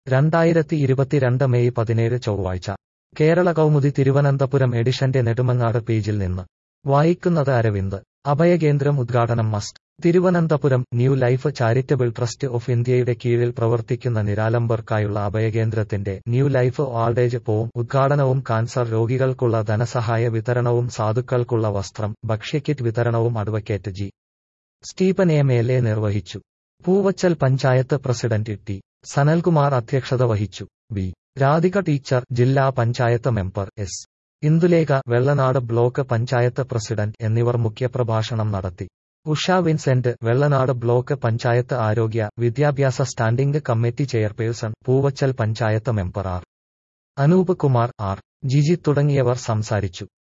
രണ്ടായിരത്തി ഇരുപത്തിരണ്ട് മെയ് പതിനേഴ് ചൊവ്വാഴ്ച കേരള കൗമുദി തിരുവനന്തപുരം എഡിഷന്റെ നെടുമങ്ങാട് പേജിൽ നിന്ന് വായിക്കുന്നത് അരവിന്ദ് അഭയകേന്ദ്രം ഉദ്ഘാടനം മസ്റ്റ് Thiruvananthapuram new life charitable trust of ഇന്ത്യയുടെ കീഴിൽ പ്രവർത്തിക്കുന്ന നിരാലംബർക്കായുള്ള അഭയകേന്ദ്രത്തിന്റെ ന്യൂ ലൈഫ് ഓൾഡേജ് പോം ഉദ്ഘാടനവും കാൻസർ രോഗികൾക്കുള്ള ധനസഹായ വിതരണവും സാധുക്കൾക്കുള്ള വസ്ത്രം ഭക്ഷ്യക്കിറ്റ് വിതരണവും advocate G Stephen M L A നിർവഹിച്ചു പൂവച്ചൽ പഞ്ചായത്ത് പ്രസിഡന്റ് ടി സനൽകുമാർ അധ്യക്ഷത വഹിച്ചു ബി രാധിക ടീച്ചർ ജില്ലാ panchayat member S Indulekha Vellanad block panchayat president എന്നിവർ മുഖ്യപ്രഭാഷണം നടത്തി ഉഷ വിൻസെന്റ് വെള്ളനാട് ബ്ലോക്ക് പഞ്ചായത്ത് ആരോഗ്യ വിദ്യാഭ്യാസ standing committee chairperson Poovachal panchayat member R Anoop Kumar R Jiji തുടങ്ങിയവർ സംസാരിച്ചു